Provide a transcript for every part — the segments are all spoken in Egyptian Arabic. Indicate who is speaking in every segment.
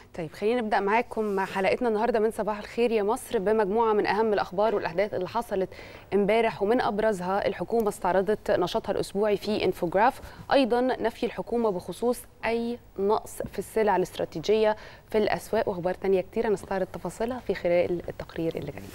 Speaker 1: طيب خلينا نبدا معاكم مع حلقتنا النهارده من صباح الخير يا مصر بمجموعه من اهم الاخبار والاحداث اللي حصلت امبارح ومن ابرزها الحكومه استعرضت نشاطها الاسبوعي في انفوجراف ايضا نفي الحكومه بخصوص اي نقص في السلع الاستراتيجيه في الاسواق واخبار ثانيه كتير هنستعرض تفاصيلها في خلال التقرير اللي جاي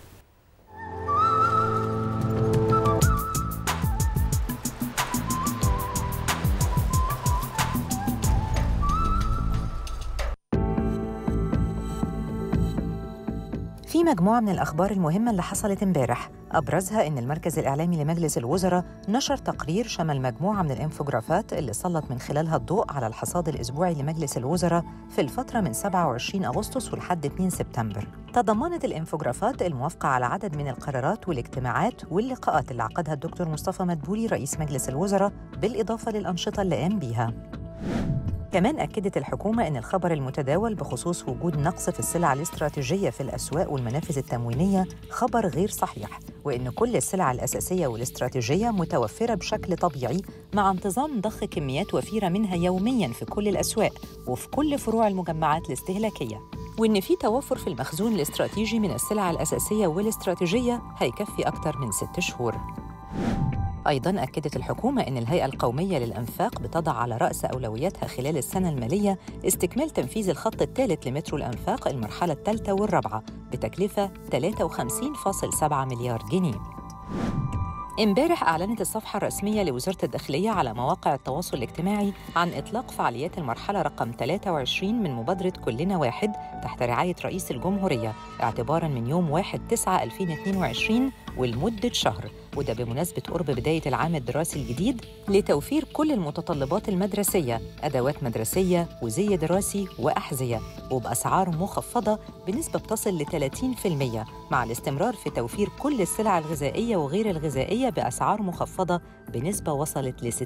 Speaker 2: في مجموعة من الأخبار المهمة اللي حصلت امبارح أبرزها إن المركز الإعلامي لمجلس الوزراء نشر تقرير شمل مجموعة من الإنفوجرافات اللي سلط من خلالها الضوء على الحصاد الأسبوعي لمجلس الوزراء في الفترة من 27 أغسطس ولحد 2 سبتمبر تضمنت الإنفوجرافات الموافقة على عدد من القرارات والاجتماعات واللقاءات اللي عقدها الدكتور مصطفى مدبولي رئيس مجلس الوزراء بالإضافة للأنشطة اللي قام بيها كمان أكدت الحكومة أن الخبر المتداول بخصوص وجود نقص في السلع الاستراتيجية في الأسواق والمنافذ التموينية خبر غير صحيح وأن كل السلع الأساسية والاستراتيجية متوفرة بشكل طبيعي مع انتظام ضخ كميات وفيرة منها يومياً في كل الأسواق وفي كل فروع المجمعات الاستهلاكية وإن في توفر في المخزون الاستراتيجي من السلع الأساسية والاستراتيجية هيكفي أكثر من ست شهور أيضا أكدت الحكومة أن الهيئة القومية للأنفاق بتضع على رأس أولوياتها خلال السنة المالية استكمال تنفيذ الخط الثالث لمترو الأنفاق المرحلة الثالثة والرابعة بتكلفة 53.7 مليار جنيه امبارح أعلنت الصفحة الرسمية لوزارة الداخلية على مواقع التواصل الاجتماعي عن إطلاق فعاليات المرحلة رقم 23 من مبادرة كلنا واحد تحت رعاية رئيس الجمهورية اعتباراً من يوم 1 9 2022 ولمدة شهر وده بمناسبة قرب بداية العام الدراسي الجديد لتوفير كل المتطلبات المدرسية أدوات مدرسية وزي دراسي وأحذية وبأسعار مخفضة بنسبة بتصل ل 30% مع الاستمرار في توفير كل السلع الغذائية وغير الغذائية بأسعار مخفضة بنسبة وصلت ل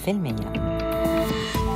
Speaker 2: 60%.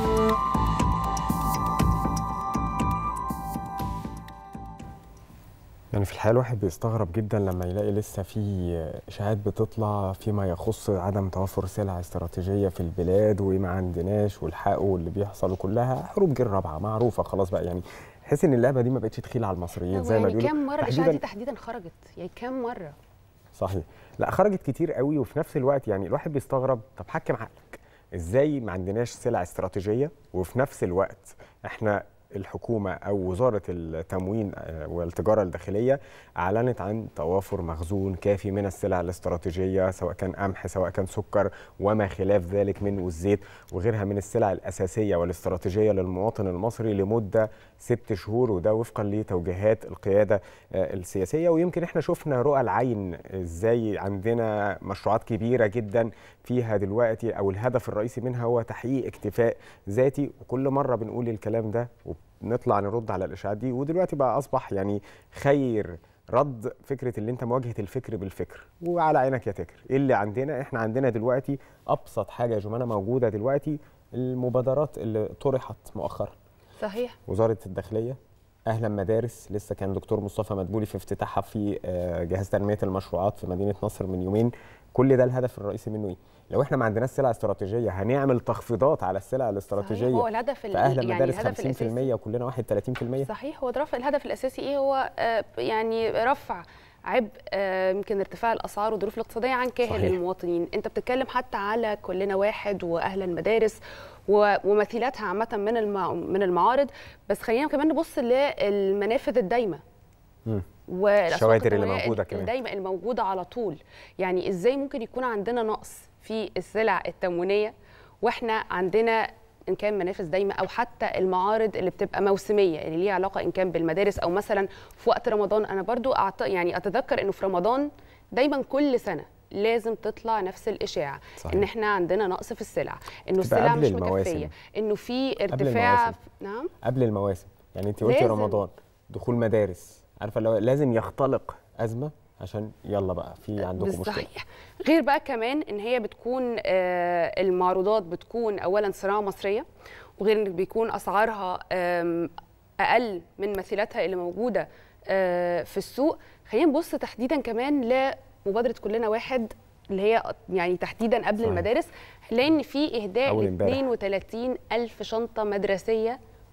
Speaker 3: يعني في الحقيقه الواحد بيستغرب جدا لما يلاقي لسه في اشاعات بتطلع فيما يخص عدم توفر سلع استراتيجيه في البلاد وما عندناش والحقوا واللي بيحصل وكلها حروب جيل رابعه معروفه خلاص بقى يعني تحس ان اللعبه دي ما بقتش تخيل على المصريين زي ما
Speaker 1: يعني
Speaker 3: بيقولوا
Speaker 1: كام مره الاشاعه دي تحديدا خرجت يعني كام مره
Speaker 3: صحيح لا خرجت كتير قوي وفي نفس الوقت يعني الواحد بيستغرب طب حكم عقلك ازاي ما عندناش سلع استراتيجيه وفي نفس الوقت احنا الحكومه او وزاره التموين والتجاره الداخليه اعلنت عن توافر مخزون كافي من السلع الاستراتيجيه سواء كان قمح سواء كان سكر وما خلاف ذلك من والزيت وغيرها من السلع الاساسيه والاستراتيجيه للمواطن المصري لمده ست شهور وده وفقا لتوجيهات القياده السياسيه ويمكن احنا شفنا رؤى العين ازاي عندنا مشروعات كبيره جدا فيها دلوقتي او الهدف الرئيسي منها هو تحقيق اكتفاء ذاتي وكل مره بنقول الكلام ده نطلع نرد على الاشاعات دي ودلوقتي بقى اصبح يعني خير رد فكره اللي انت مواجهه الفكر بالفكر وعلى عينك يا تكر ايه اللي عندنا احنا عندنا دلوقتي ابسط حاجه يا جمانه موجوده دلوقتي المبادرات اللي طرحت مؤخرا
Speaker 1: صحيح
Speaker 3: وزاره الداخليه اهلا مدارس لسه كان دكتور مصطفى مدبولي في افتتاحها في جهاز تنميه المشروعات في مدينه نصر من يومين كل ده الهدف الرئيسي منه ايه لو احنا ما عندناش سلع استراتيجيه هنعمل تخفيضات على السلع الاستراتيجيه
Speaker 1: صحيح هو الهدف
Speaker 3: فاهلا
Speaker 1: يعني
Speaker 3: مدارس
Speaker 1: الهدف
Speaker 3: 50%
Speaker 1: الأساسي.
Speaker 3: وكلنا واحد 30%
Speaker 1: صحيح هو رفع الهدف الاساسي ايه هو آه يعني رفع عبء آه يمكن ارتفاع الاسعار والظروف الاقتصاديه عن كاهل
Speaker 3: صحيح.
Speaker 1: المواطنين انت بتتكلم حتى على كلنا واحد واهلا مدارس و- ومثيلاتها عامه من المع... من المعارض بس خلينا كمان نبص للمنافذ الدايمه
Speaker 3: مم.
Speaker 1: والأسواق
Speaker 3: الشوادر اللي
Speaker 1: التموينية
Speaker 3: موجودة كمان.
Speaker 1: الدايمه الموجوده على طول يعني ازاي ممكن يكون عندنا نقص في السلع التموينيه واحنا عندنا ان كان منافذ دايمه او حتى المعارض اللي بتبقى موسميه اللي ليها علاقه ان كان بالمدارس او مثلا في وقت رمضان انا برضو أعت... يعني اتذكر انه في رمضان دايما كل سنه لازم تطلع نفس الاشاعه
Speaker 3: صحيح.
Speaker 1: ان احنا عندنا نقص في السلع انه
Speaker 3: بتبقى
Speaker 1: السلع
Speaker 3: قبل
Speaker 1: مش
Speaker 3: المواسم.
Speaker 1: مكفيه انه في ارتفاع
Speaker 3: المواسم.
Speaker 1: نعم
Speaker 3: قبل المواسم يعني انت قلتي
Speaker 1: لازم.
Speaker 3: رمضان دخول مدارس عارفه لو لازم يختلق ازمه عشان يلا بقى في عندكم مشكله
Speaker 1: صحيح غير بقى كمان ان هي بتكون آه، المعروضات بتكون اولا صناعه مصريه وغير ان بيكون اسعارها آم، اقل من مثيلاتها اللي موجوده آه، في السوق خلينا نبص تحديدا كمان لمبادره كلنا واحد اللي هي يعني تحديدا قبل
Speaker 3: صحيح.
Speaker 1: المدارس هنلاقي ان في اهداء
Speaker 3: أول
Speaker 1: ل
Speaker 3: امبارح.
Speaker 1: 32 الف شنطه مدرسيه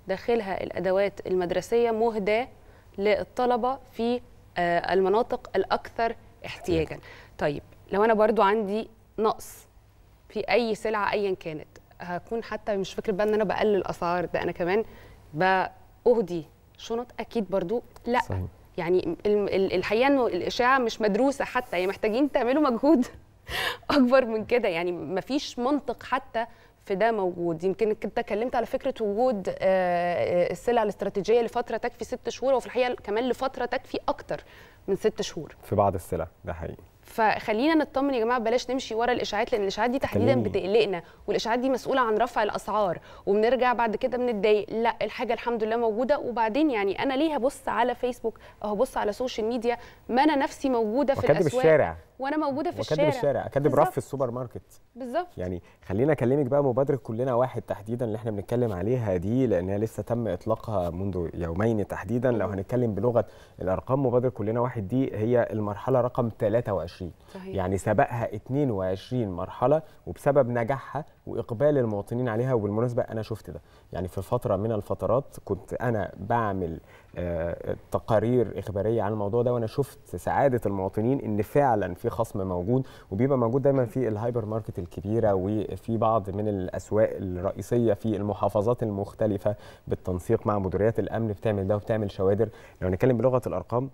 Speaker 1: داخلها الادوات المدرسيه مهداه للطلبه في آه، المناطق الاكثر احتياجا طيب لو انا برضو عندي نقص في اي سلعه ايا كانت هكون حتى مش فكره بقى ان انا بقلل اسعار ده انا كمان باهدي شنط اكيد برضو لا
Speaker 3: صحيح.
Speaker 1: يعني ال- ال- الحقيقه انه الاشاعه مش مدروسه حتى يعني محتاجين تعملوا مجهود اكبر من كده يعني مفيش منطق حتى في ده موجود يمكن انت اتكلمت على فكره وجود آه، آه، السلع الاستراتيجيه لفتره تكفي ست شهور وفي الحقيقه كمان لفتره تكفي اكتر من ست شهور
Speaker 3: في بعض السلع ده حقيقي
Speaker 1: فخلينا نطمن يا جماعه بلاش نمشي ورا الاشاعات لان الاشاعات دي تحديدا
Speaker 3: تكلمني.
Speaker 1: بتقلقنا والاشاعات دي مسؤوله عن رفع الاسعار وبنرجع بعد كده بنتضايق لا الحاجه الحمد لله موجوده وبعدين يعني انا ليه هبص على فيسبوك او هبص على سوشيال ميديا ما انا نفسي موجوده في
Speaker 3: وكاتب
Speaker 1: الاسواق
Speaker 3: الشارع
Speaker 1: وانا موجوده في
Speaker 3: وكاتب
Speaker 1: الشارع
Speaker 3: الشارع اكدب
Speaker 1: بالظبط.
Speaker 3: رف السوبر ماركت
Speaker 1: بالظبط
Speaker 3: يعني خلينا اكلمك بقى مبادره كلنا واحد تحديدا اللي احنا بنتكلم عليها دي لانها لسه تم اطلاقها منذ يومين تحديدا لو هنتكلم بلغه الارقام مبادره كلنا واحد دي هي المرحله رقم 23
Speaker 1: صحيح.
Speaker 3: يعني سبقها 22 مرحله وبسبب نجاحها واقبال المواطنين عليها وبالمناسبه انا شفت ده يعني في فتره من الفترات كنت انا بعمل آه، تقارير اخباريه عن الموضوع ده وانا شفت سعاده المواطنين ان فعلا في خصم موجود وبيبقى موجود دايما في الهايبر ماركت الكبيره وفي بعض من الاسواق الرئيسيه في المحافظات المختلفه بالتنسيق مع مديريات الامن بتعمل ده وبتعمل شوادر لو نتكلم بلغه الارقام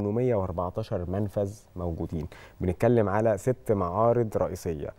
Speaker 3: 814 منفذ موجودين بنتكلم على ست معارض رئيسيه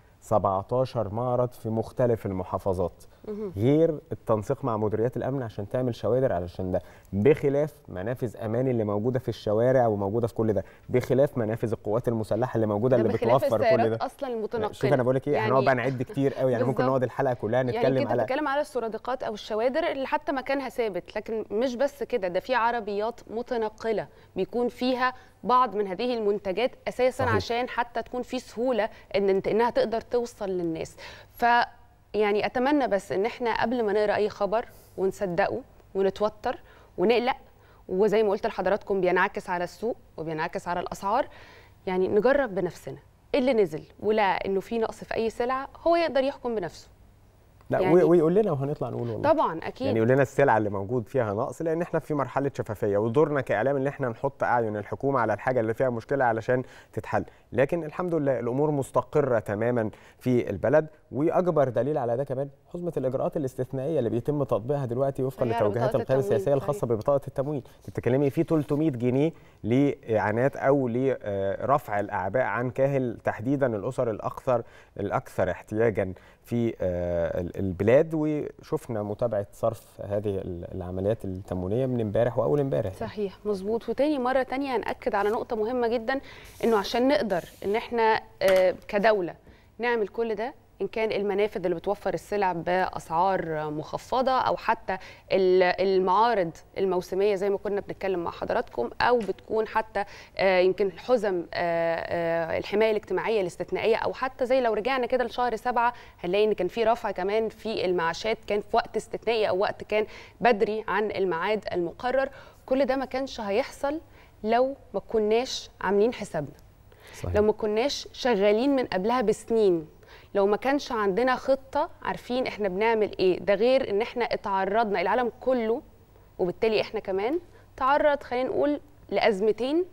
Speaker 3: 17 معرض في مختلف المحافظات غير التنسيق مع مديريات الامن عشان تعمل شوادر علشان ده بخلاف منافذ امان اللي موجوده في الشوارع وموجوده في كل ده بخلاف منافذ القوات المسلحه اللي موجوده
Speaker 1: ده
Speaker 3: اللي
Speaker 1: بخلاف
Speaker 3: بتوفر كل
Speaker 1: السيارات
Speaker 3: ده
Speaker 1: اصلا المتنقله
Speaker 3: شوف انا بقول لك ايه
Speaker 1: يعني-
Speaker 3: هنقعد بقى نعد كتير قوي يعني ممكن
Speaker 1: بالظبط.
Speaker 3: نقعد الحلقه كلها
Speaker 1: يعني
Speaker 3: نتكلم
Speaker 1: كنت
Speaker 3: على
Speaker 1: بتتكلم على السرادقات او الشوادر اللي حتى مكانها ثابت لكن مش بس كده ده في عربيات متنقله بيكون فيها بعض من هذه المنتجات اساسا
Speaker 3: صحيح.
Speaker 1: عشان حتى تكون في سهوله ان انت انها تقدر توصل للناس ف يعني اتمنى بس ان احنا قبل ما نقرا اي خبر ونصدقه ونتوتر ونقلق وزي ما قلت لحضراتكم بينعكس على السوق وبينعكس على الاسعار يعني نجرب بنفسنا إيه اللي نزل ولا انه في نقص في اي سلعه هو يقدر يحكم بنفسه
Speaker 3: لا
Speaker 1: يعني-
Speaker 3: يعني ويقول لنا وهنطلع نقول والله
Speaker 1: طبعا اكيد
Speaker 3: يعني يقول لنا السلعه اللي موجود فيها نقص لان احنا في مرحله شفافيه ودورنا كاعلام ان احنا نحط اعين الحكومه على الحاجه اللي فيها مشكله علشان تتحل لكن الحمد لله الامور مستقره تماما في البلد واكبر دليل على ده كمان حزمه الاجراءات الاستثنائيه اللي بيتم تطبيقها دلوقتي وفقا
Speaker 1: صحيح، على
Speaker 3: لتوجيهات
Speaker 1: بطاقة
Speaker 3: القياده
Speaker 1: التموين،
Speaker 3: السياسيه الخاصه
Speaker 1: صحيح.
Speaker 3: ببطاقه التموين انت بتتكلمي في 300 جنيه لاعانات او لرفع الاعباء عن كاهل تحديدا الاسر الاكثر الاكثر احتياجا في آه، ال- البلاد وشفنا متابعه صرف هذه ال- العمليات التموينيه من امبارح واول امبارح
Speaker 1: صحيح مظبوط وتاني مرة تانية هنأكد على نقطة مهمة جدا انه عشان نقدر ان احنا آه، كدولة نعمل كل ده ان كان المنافذ اللي بتوفر السلع باسعار مخفضه او حتى ال- المعارض الموسميه زي ما كنا بنتكلم مع حضراتكم او بتكون حتى آه، يمكن حزم آه، آه، الحمايه الاجتماعيه الاستثنائيه او حتى زي لو رجعنا كده لشهر سبعة هنلاقي ان كان في رفع كمان في المعاشات كان في وقت استثنائي او وقت كان بدري عن الميعاد المقرر كل ده ما كانش هيحصل لو ما كناش عاملين حسابنا
Speaker 3: صحيح.
Speaker 1: لو ما كناش شغالين من قبلها بسنين لو ما كانش عندنا خطة عارفين احنا بنعمل ايه ده غير ان احنا اتعرضنا العالم كله وبالتالي احنا كمان تعرض خلينا نقول لأزمتين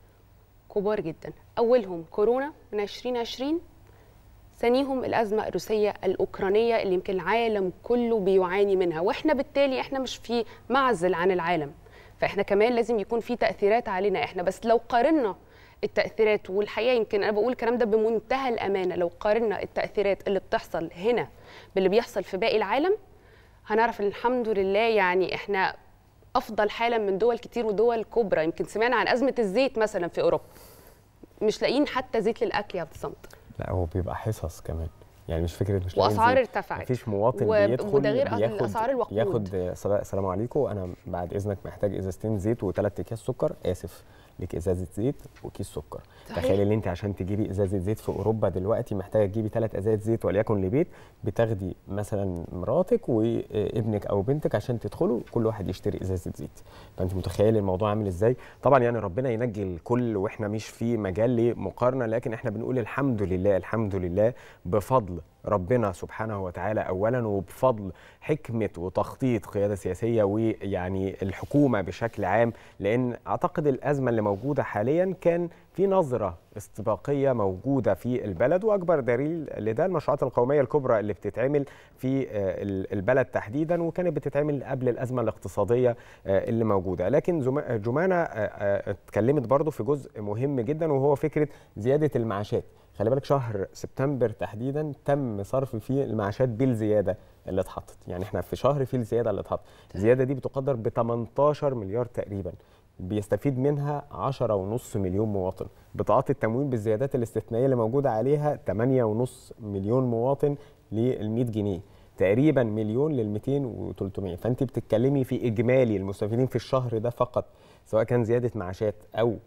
Speaker 1: كبار جدا أولهم كورونا من 2020 ثانيهم الأزمة الروسية الأوكرانية اللي يمكن العالم كله بيعاني منها وإحنا بالتالي إحنا مش في معزل عن العالم فإحنا كمان لازم يكون في تأثيرات علينا إحنا بس لو قارنا التأثيرات والحقيقة يمكن أنا بقول الكلام ده بمنتهى الأمانة لو قارنا التأثيرات اللي بتحصل هنا باللي بيحصل في باقي العالم هنعرف ان الحمد لله يعني احنا افضل حالا من دول كتير ودول كبرى يمكن سمعنا عن ازمه الزيت مثلا في اوروبا مش لاقيين حتى زيت للاكل يا عبد الصمد
Speaker 3: لا هو بيبقى حصص كمان يعني مش فكره مش لاقيين
Speaker 1: واسعار
Speaker 3: زيت.
Speaker 1: ارتفعت
Speaker 3: مفيش مواطن
Speaker 1: و-
Speaker 3: بيدخل
Speaker 1: وده غير
Speaker 3: بياخد
Speaker 1: أسعار الوقود.
Speaker 3: ياخد صلا- السلام عليكم انا بعد اذنك محتاج ازازتين زيت وثلاث اكياس سكر اسف ليك ازازه زيت وكيس سكر
Speaker 1: صحيح.
Speaker 3: تخيلي ان انت عشان تجيبي ازازه زيت في اوروبا دلوقتي محتاجه تجيبي ثلاث ازايز زيت وليكن لبيت بتاخدي مثلا مراتك وابنك او بنتك عشان تدخلوا كل واحد يشتري ازازه زيت فانت متخيل الموضوع عامل ازاي طبعا يعني ربنا ينجي الكل واحنا مش في مجال لمقارنه لكن احنا بنقول الحمد لله الحمد لله بفضل بفضل ربنا سبحانه وتعالى اولا وبفضل حكمه وتخطيط قياده سياسيه ويعني الحكومه بشكل عام لان اعتقد الازمه اللي موجوده حاليا كان في نظره استباقيه موجوده في البلد واكبر دليل لده المشروعات القوميه الكبرى اللي بتتعمل في البلد تحديدا وكانت بتتعمل قبل الازمه الاقتصاديه اللي موجوده لكن جمانه اتكلمت برضو في جزء مهم جدا وهو فكره زياده المعاشات خلي بالك شهر سبتمبر تحديدا تم صرف فيه المعاشات بالزياده اللي اتحطت يعني احنا في شهر فيه الزياده اللي اتحطت الزياده دي بتقدر ب 18 مليار تقريبا بيستفيد منها 10.5 مليون مواطن بطاقات التموين بالزيادات الاستثنائيه اللي موجوده عليها 8.5 مليون مواطن لل 100 جنيه تقريبا مليون لل 200 و300 فانت بتتكلمي في اجمالي المستفيدين في الشهر ده فقط سواء كان زياده معاشات او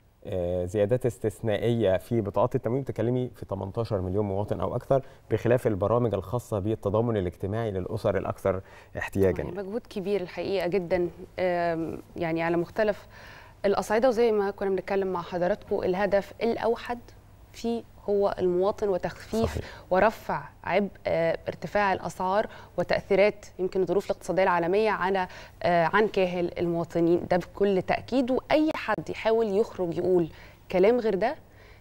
Speaker 3: زيادات استثنائيه في بطاقات التموين بتتكلمي في 18 مليون مواطن او اكثر بخلاف البرامج الخاصه بالتضامن الاجتماعي للاسر الاكثر احتياجا
Speaker 1: يعني مجهود كبير الحقيقه جدا يعني على مختلف الاصعده وزي ما كنا بنتكلم مع حضراتكم الهدف الاوحد في هو المواطن وتخفيف صحيح. ورفع عبء ارتفاع الاسعار وتاثيرات يمكن الظروف الاقتصاديه العالميه على عن كاهل المواطنين ده بكل تاكيد واي حد يحاول يخرج يقول كلام غير ده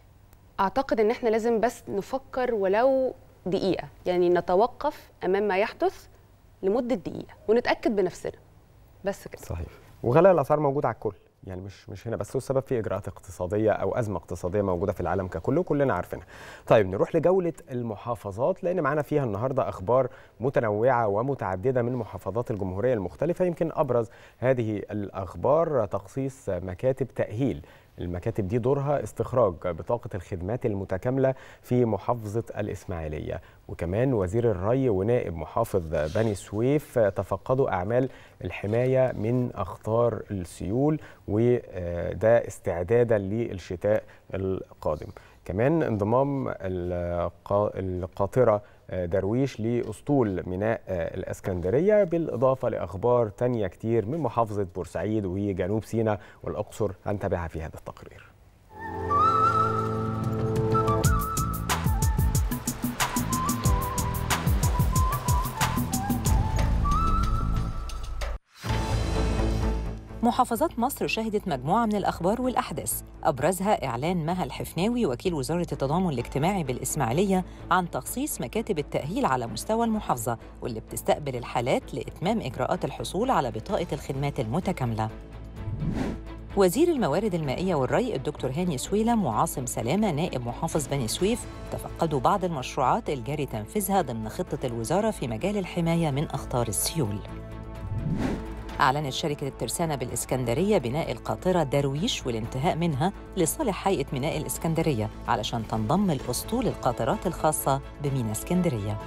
Speaker 1: اعتقد ان احنا لازم بس نفكر ولو دقيقه يعني نتوقف امام ما يحدث لمده دقيقه ونتاكد بنفسنا بس كده
Speaker 3: صحيح وغلاء الاسعار موجود على الكل يعني مش مش هنا بس والسبب في اجراءات اقتصاديه او ازمه اقتصاديه موجوده في العالم ككل وكلنا عارفينها. طيب نروح لجوله المحافظات لان معانا فيها النهارده اخبار متنوعه ومتعدده من محافظات الجمهوريه المختلفه يمكن ابرز هذه الاخبار تخصيص مكاتب تاهيل المكاتب دي دورها استخراج بطاقة الخدمات المتكاملة في محافظة الإسماعيلية وكمان وزير الري ونائب محافظ بني سويف تفقدوا أعمال الحماية من أخطار السيول وده استعدادا للشتاء القادم كمان انضمام القاطرة درويش لأسطول ميناء الإسكندرية بالإضافة لأخبار تانية كتير من محافظة بورسعيد وجنوب سيناء والأقصر هنتابعها في هذا التقرير
Speaker 2: محافظات مصر شهدت مجموعة من الأخبار والأحداث أبرزها إعلان مها الحفناوي وكيل وزارة التضامن الاجتماعي بالإسماعيلية عن تخصيص مكاتب التأهيل على مستوى المحافظة واللي بتستقبل الحالات لإتمام إجراءات الحصول على بطاقة الخدمات المتكاملة وزير الموارد المائية والري الدكتور هاني سويلم وعاصم سلامة نائب محافظ بني سويف تفقدوا بعض المشروعات الجاري تنفيذها ضمن خطة الوزارة في مجال الحماية من أخطار السيول أعلنت شركة الترسانة بالإسكندرية بناء القاطرة درويش والانتهاء منها لصالح هيئة ميناء الإسكندرية علشان تنضم لأسطول القاطرات الخاصة بميناء اسكندرية.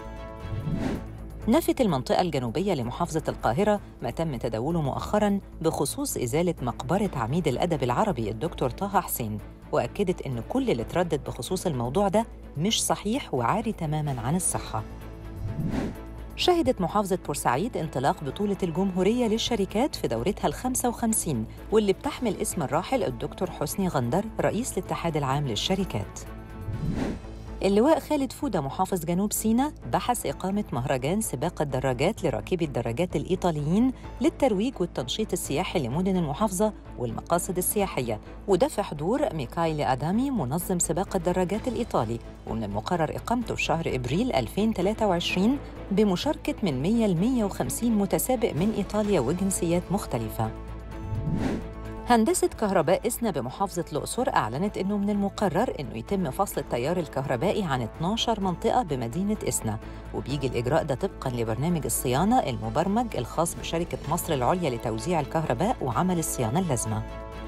Speaker 2: نفت المنطقة الجنوبية لمحافظة القاهرة ما تم تداوله مؤخراً بخصوص إزالة مقبرة عميد الأدب العربي الدكتور طه حسين وأكدت إن كل اللي تردد بخصوص الموضوع ده مش صحيح وعاري تماماً عن الصحة. شهدت محافظة بورسعيد انطلاق بطولة الجمهورية للشركات في دورتها ال 55 واللي بتحمل اسم الراحل الدكتور حسني غندر رئيس الاتحاد العام للشركات. اللواء خالد فودة محافظ جنوب سيناء بحث إقامة مهرجان سباق الدراجات لراكبي الدراجات الإيطاليين للترويج والتنشيط السياحي لمدن المحافظة والمقاصد السياحية وده في حضور ميكايل أدامي منظم سباق الدراجات الإيطالي ومن المقرر إقامته في شهر إبريل 2023 بمشاركة من 100 ل 150 متسابق من إيطاليا وجنسيات مختلفة هندسة كهرباء إسنا بمحافظة الأقصر أعلنت أنه من المقرر أنه يتم فصل التيار الكهربائي عن 12 منطقة بمدينة إسنا وبيجي الإجراء ده طبقاً لبرنامج الصيانة المبرمج الخاص بشركة مصر العليا لتوزيع الكهرباء وعمل الصيانة اللازمة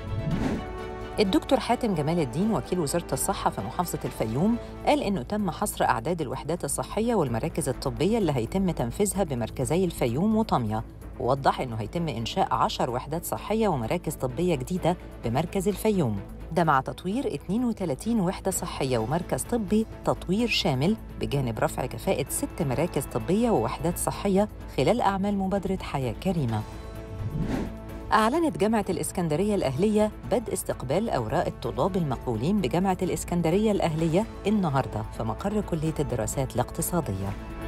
Speaker 2: الدكتور حاتم جمال الدين وكيل وزارة الصحة في محافظة الفيوم قال إنه تم حصر أعداد الوحدات الصحية والمراكز الطبية اللي هيتم تنفيذها بمركزي الفيوم وطمية ووضح إنه هيتم إنشاء 10 وحدات صحية ومراكز طبية جديدة بمركز الفيوم ده مع تطوير 32 وحدة صحية ومركز طبي تطوير شامل بجانب رفع كفاءة ست مراكز طبية ووحدات صحية خلال أعمال مبادرة حياة كريمة أعلنت جامعة الإسكندرية الأهلية بدء استقبال أوراق الطلاب المقبولين بجامعة الإسكندرية الأهلية النهاردة في مقر كلية الدراسات الاقتصادية